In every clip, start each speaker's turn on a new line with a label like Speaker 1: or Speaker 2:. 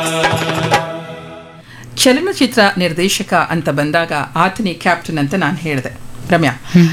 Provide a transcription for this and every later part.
Speaker 1: ಚಲನಚಿತ್ರ ನಿರ್ದೇಶಕ ಅಂತ ಬಂದಾಗ ಆತನೇ ಕ್ಯಾಪ್ಟನ್ ಅಂತ ನಾನು ಹೇಳಿದೆ ರಮ್ಯಾ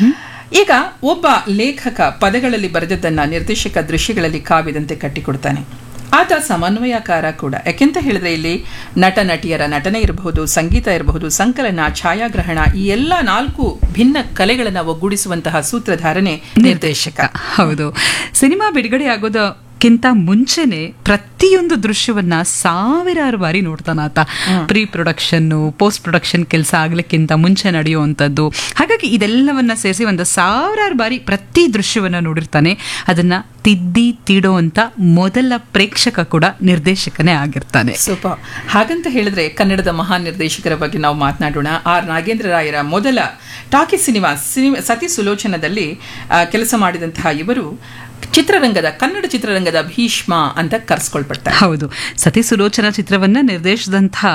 Speaker 1: ಈಗ ಒಬ್ಬ ಲೇಖಕ ಪದಗಳಲ್ಲಿ ಬರೆದದ್ದನ್ನ ನಿರ್ದೇಶಕ ದೃಶ್ಯಗಳಲ್ಲಿ ಕಾವ್ಯದಂತೆ ಕಟ್ಟಿಕೊಡ್ತಾನೆ ಆತ ಸಮನ್ವಯಕಾರ ಕೂಡ ಯಾಕೆಂತ ಹೇಳಿದ್ರೆ ಇಲ್ಲಿ ನಟ ನಟಿಯರ ನಟನೆ ಇರಬಹುದು ಸಂಗೀತ ಇರಬಹುದು ಸಂಕಲನ ಛಾಯಾಗ್ರಹಣ ಈ ಎಲ್ಲ ನಾಲ್ಕು ಭಿನ್ನ ಕಲೆಗಳನ್ನು ಒಗ್ಗೂಡಿಸುವಂತಹ ಸೂತ್ರಧಾರನೆ ನಿರ್ದೇಶಕ
Speaker 2: ಹೌದು ಸಿನಿಮಾ ಬಿಡುಗಡೆ ಆಗೋದಕ್ಕಿಂತ ಮುಂಚೆನೆ ಪ್ರತಿಯೊಂದು ದೃಶ್ಯವನ್ನ ಸಾವಿರಾರು ಬಾರಿ ನೋಡ್ತಾನಾತ ಪ್ರೀ ಪ್ರೊಡಕ್ಷನ್ ಪೋಸ್ಟ್ ಪ್ರೊಡಕ್ಷನ್ ಕೆಲಸ ಆಗ್ಲಿಕ್ಕಿಂತ ಮುಂಚೆ ನಡೆಯುವಂಥದ್ದು ಹಾಗಾಗಿ ಇದೆಲ್ಲವನ್ನ ಸೇರಿಸಿ ಒಂದು ಸಾವಿರಾರು ಬಾರಿ ಪ್ರತಿ ದೃಶ್ಯವನ್ನ ನೋಡಿರ್ತಾನೆ ಅದನ್ನ ತಿದ್ದಿ ತೀಡೋವಂತ ಮೊದಲ ಪ್ರೇಕ್ಷಕ ಕೂಡ ನಿರ್ದೇಶಕನೇ ಆಗಿರ್ತಾನೆ
Speaker 1: ಸೂಪರ್ ಹಾಗಂತ ಹೇಳಿದ್ರೆ ಕನ್ನಡದ ಮಹಾನ್ ನಿರ್ದೇಶಕರ ಬಗ್ಗೆ ನಾವು ಮಾತನಾಡೋಣ ಆರ್ ನಾಗೇಂದ್ರ ರಾಯರ ಮೊದಲ ಟಾಕಿ ಸಿನಿಮಾ ಸಿನಿಮಾ ಸತಿ ಸುಲೋಚನದಲ್ಲಿ ಆ, ಕೆಲಸ ಮಾಡಿದಂತಹ ಇವರು ಚಿತ್ರರಂಗದ ಕನ್ನಡ ಚಿತ್ರರಂಗದ ಭೀಷ್ಮ ಅಂತ ಕರೆಸ್ಕೊಳ್ಪಡ್ತಾರೆ
Speaker 2: ಹೌದು ಸತಿ ಸುಲೋಚನಾ ಚಿತ್ರವನ್ನ ನಿರ್ದೇಶಿಸಿದಂತಹ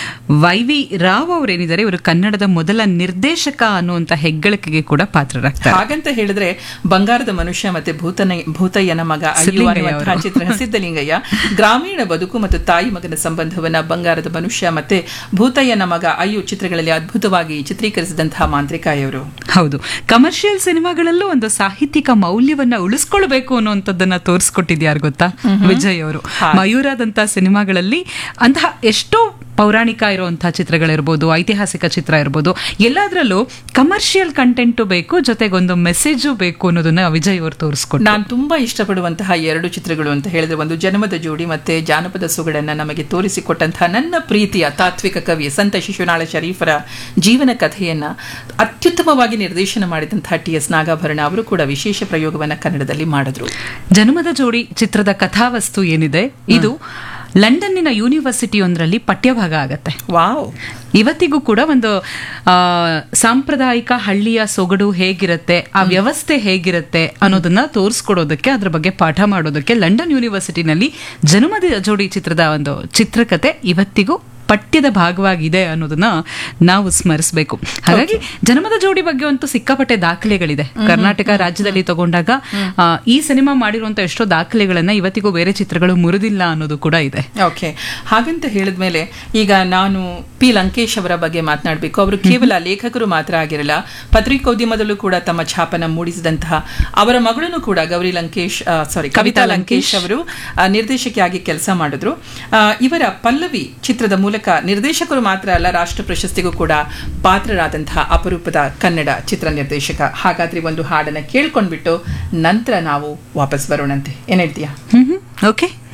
Speaker 2: ವೈ ವಿ ರಾವ್ ಅವರೇನಿದ್ದಾರೆ ಇವರು ಕನ್ನಡದ ಮೊದಲ ನಿರ್ದೇಶಕ ಅನ್ನುವಂತ ಹೆಗ್ಗಳಿಕೆಗೆ ಕೂಡ ಪಾತ್ರರಾಗ್ತಾರೆ
Speaker 1: ಹಾಗಂತ ಹೇಳಿದ್ರೆ ಬಂಗಾರದ ಮನುಷ್ಯ ಮತ್ತೆ ಭೂತನ ಭೂತಯ್ಯನ ಮಗ ಅಯ್ಯು
Speaker 2: ಸಿದ್ಧಲಿಂಗಯ್ಯ
Speaker 1: ಅನ್ನುವಂತಹ
Speaker 2: ಅವರು.
Speaker 1: ಚಿತ್ರ ಸಿದ್ಧಲಿಂಗಯ್ಯ ಗ್ರಾಮೀಣ ಬದುಕು ಮತ್ತು ತಾಯಿ ಮಗನ ಸಂಬಂಧವನ್ನ ಬಂಗಾರದ ಮನುಷ್ಯ ಮತ್ತೆ ಭೂತಯ್ಯನ ಮಗ ಅಯ್ಯು ಚಿತ್ರಗಳಲ್ಲಿ ಅದ್ಭುತವಾಗಿ ಚಿತ್ರೀಕರಿಸಿದಂತಹ ಮಾಂತ್ರಿಕ ಇವರು
Speaker 2: ಹೌದು ಕಮರ್ಷಿಯಲ್ ಸಿನಿಮಾಗಳಲ್ಲೂ ಒಂದು ಸಾಹಿತ್ಯಿಕ ಮೌಲ್ಯವನ್ನ ಉಳಿಸ್ಕೊಳ್ಬೇಕು ಅನ್ನುವಂಥದ್ದನ್ನ ತೋರಿಸ್ಕೊಟ್ಟಿದ್ಯಾರು ಗೊತ್ತಾ ವಿಜಯ್ ಅವರು ಮಯೂರಾದಂತಹ ಸಿನಿಮಾಗಳಲ್ಲಿ ಅಂತಹ ಎಷ್ಟೋ ಪೌರಾಣಿಕ ಇರುವಂತಹ ಚಿತ್ರಗಳಿರ್ಬೋದು ಐತಿಹಾಸಿಕ ಚಿತ್ರ ಇರ್ಬೋದು ಎಲ್ಲದರಲ್ಲೂ ಕಮರ್ಷಿಯಲ್ ಕಂಟೆಂಟು ಬೇಕು ಜೊತೆಗೊಂದು ಮೆಸೇಜು ಬೇಕು ಅನ್ನೋದನ್ನ ವಿಜಯ್ ಅವರು ತೋರಿಸ್ಕೊಟ್ಟು
Speaker 1: ನಾನು ತುಂಬಾ ಇಷ್ಟಪಡುವಂತಹ ಎರಡು ಚಿತ್ರಗಳು ಅಂತ ಹೇಳಿದ್ರೆ ಒಂದು ಜನ್ಮದ ಜೋಡಿ ಮತ್ತೆ ಜಾನಪದ ಸೊಗಡನ್ನ ನಮಗೆ ತೋರಿಸಿಕೊಟ್ಟಂತಹ ನನ್ನ ಪ್ರೀತಿಯ ತಾತ್ವಿಕ ಕವಿ ಸಂತ ಶಿಶುನಾಳ ಶರೀಫರ ಜೀವನ ಕಥೆಯನ್ನ ಅತ್ಯುತ್ತಮವಾಗಿ ನಿರ್ದೇಶನ ಮಾಡಿದಂತಹ ಟಿ ಎಸ್ ನಾಗಾಭರಣ ಅವರು ಕೂಡ ವಿಶೇಷ ಪ್ರಯೋಗವನ್ನ ಕನ್ನಡದಲ್ಲಿ ಮಾಡಿದ್ರು
Speaker 2: ಜನ್ಮದ ಜೋಡಿ ಚಿತ್ರದ ಕಥಾವಸ್ತು ಏನಿದೆ ಇದು ಲಂಡನ್ನಿನ ಯೂನಿವರ್ಸಿಟಿಯೊಂದರಲ್ಲಿ ಪಠ್ಯಭಾಗ ಆಗತ್ತೆ
Speaker 1: ವಾವ್
Speaker 2: ಇವತ್ತಿಗೂ ಕೂಡ ಒಂದು ಆ, ಸಾಂಪ್ರದಾಯಿಕ ಹಳ್ಳಿಯ ಸೊಗಡು ಹೇಗಿರುತ್ತೆ ಆ ವ್ಯವಸ್ಥೆ ಹೇಗಿರುತ್ತೆ ಅನ್ನೋದನ್ನ ತೋರಿಸ್ಕೊಡೋದಕ್ಕೆ ಅದ್ರ ಬಗ್ಗೆ ಪಾಠ ಮಾಡೋದಕ್ಕೆ ಲಂಡನ್ ಯೂನಿವರ್ಸಿಟಿನಲ್ಲಿ ಜನ್ಮದ ಜೋಡಿ ಚಿತ್ರದ ಒಂದು ಚಿತ್ರಕಥೆ ಇವತ್ತಿಗೂ ಪಠ್ಯದ ಭಾಗವಾಗಿದೆ ಅನ್ನೋದನ್ನ ನಾವು ಸ್ಮರಿಸಬೇಕು ಹಾಗಾಗಿ ಜನ್ಮದ ಜೋಡಿ ಬಗ್ಗೆ ಅಂತೂ ಸಿಕ್ಕಾಪಟ್ಟೆ ದಾಖಲೆಗಳಿದೆ ಕರ್ನಾಟಕ ರಾಜ್ಯದಲ್ಲಿ ತಗೊಂಡಾಗ ಆ, ಈ ಸಿನಿಮಾ ಮಾಡಿರುವಂತ ಎಷ್ಟೋ ದಾಖಲೆಗಳನ್ನ ಇವತ್ತಿಗೂ ಬೇರೆ ಚಿತ್ರಗಳು ಮುರಿದಿಲ್ಲ ಅನ್ನೋದು ಕೂಡ ಇದೆ
Speaker 1: ಓಕೆ ಹಾಗಂತ ಹೇಳಿದ್ಮೇಲೆ ಈಗ ನಾನು ಪಿ ಲಂಕೇಶ್ ಅವರ ಬಗ್ಗೆ ಮಾತನಾಡಬೇಕು ಅವರು ಕೇವಲ ಲೇಖಕರು ಮಾತ್ರ ಆಗಿರಲ್ಲ ಪತ್ರಿಕೋದ್ಯಮದಲ್ಲೂ ಕೂಡ ತಮ್ಮ ಛಾಪನ ಮೂಡಿಸಿದಂತಹ ಅವರ ಮಗಳನ್ನು ಕೂಡ ಗೌರಿ ಲಂಕೇಶ್ ಸಾರಿ ಕವಿತಾ ಲಂಕೇಶ್ ಅವರು ಆ, ನಿರ್ದೇಶಕಿಯಾಗಿ ಕೆಲಸ ಮಾಡಿದ್ರು ಆ, ಇವರ ಪಲ್ಲವಿ ಚಿತ್ರದ ಮೂಲಕ ನಿರ್ದೇಶಕರು ಮಾತ್ರ ಅಲ್ಲ ರಾಷ್ಟ್ರ ಪ್ರಶಸ್ತಿಗೂ ಕೂಡ ಪಾತ್ರರಾದಂತಹ ಅಪರೂಪದ ಕನ್ನಡ ಚಿತ್ರ ನಿರ್ದೇಶಕ ಹಾಗಾದ್ರೆ ಒಂದು ಹಾಡನ್ನ ಕೇಳ್ಕೊಂಡ್ಬಿಟ್ಟು ನಂತರ ನಾವು ವಾಪಸ್ ಬರೋಣಂತೆ ಏನ್ ಹೇಳ್ತೀಯಾ
Speaker 2: ಹ್ಮ್ ಓಕೆ